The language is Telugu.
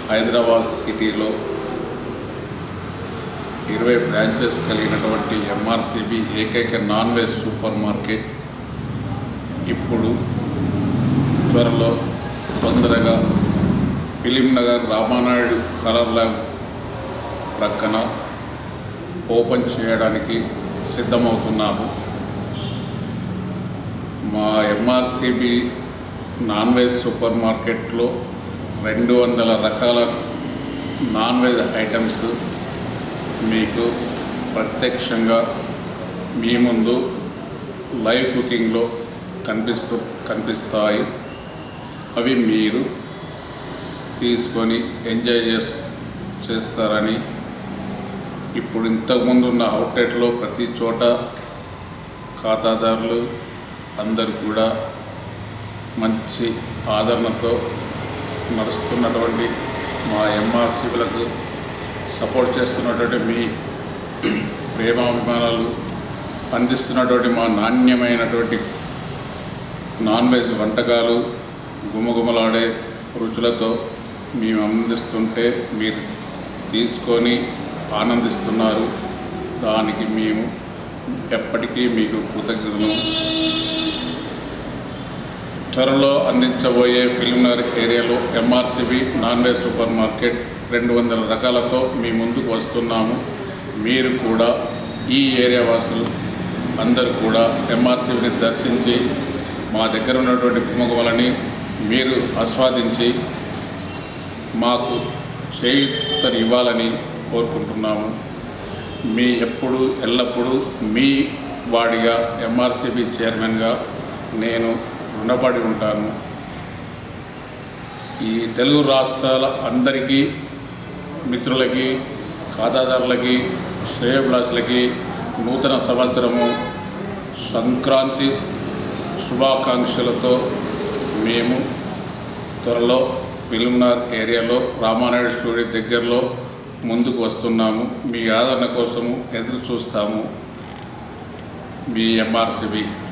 హైదరాబాద్ సిటీలో ఇరవై బ్రాంచెస్ కలిగినటువంటి ఎంఆర్సిబి ఏకైక నాన్ వెజ్ సూపర్ మార్కెట్ ఇప్పుడు త్వరలో తొందరగా ఫిలిం నగర్ రామానాయుడు కలర్ ల్యాబ్ ప్రక్కన ఓపెన్ చేయడానికి సిద్ధమవుతున్నాము మా ఎంఆర్సిబి నాన్ వెజ్ సూపర్ మార్కెట్లో రెండు వందల రకాల నాన్ వెజ్ ఐటమ్స్ మీకు ప్రత్యక్షంగా మీ ముందు లైవ్ కుకింగ్లో కనిపిస్తూ కనిపిస్తాయి అవి మీరు తీసుకొని ఎంజాయ్ చేస్ చేస్తారని ఇప్పుడు ఇంతకుముందు ఉన్న అవుట్లెట్లో ప్రతి చోట ఖాతాదారులు అందరు కూడా మంచి ఆదరణతో నడుస్తున్నటువంటి మా ఎంఆర్సీలకు సపోర్ట్ చేస్తున్నటువంటి మీ ప్రేమాభిమానాలు అందిస్తున్నటువంటి మా నాణ్యమైనటువంటి నాన్ వెజ్ వంటకాలు గుమగుమలాడే రుచులతో మేము అందిస్తుంటే మీరు తీసుకొని ఆనందిస్తున్నారు దానికి మేము ఎప్పటికీ మీకు కృతజ్ఞతలు త్వరలో అందించబోయే ఫిల్మ్నగర్ ఏరియాలో MRCB non veg super market రెండు వందల రకాలతో మీ ముందుకు వస్తున్నాము మీరు కూడా ఈ ఏరియా వాసులు అందరూ కూడా ఎంఆర్సిబిని దర్శించి మా దగ్గర ఉన్నటువంటి గుమగుమలని మీరు ఆస్వాదించి మాకు చేయుతని ఇవ్వాలని కోరుకుంటున్నాము మీ ఎప్పుడు ఎల్లప్పుడూ మీ వాడిగా ఎంఆర్సిబి చైర్మన్గా నేను రుణపడి ఉంటాను ఈ తెలుగు రాష్ట్రాల అందరికీ మిత్రులకి ఖాతాదారులకి శ్రేయభిలాషులకి నూతన సంవత్సరము సంక్రాంతి శుభాకాంక్షలతో మేము త్వరలో ఫిల్మ్నార్ ఏరియాలో రామానాయుడు స్టూడియో దగ్గరలో ముందుకు వస్తున్నాము మీ ఆదరణ కోసము ఎదురు చూస్తాము మీ ఎంఆర్సిబి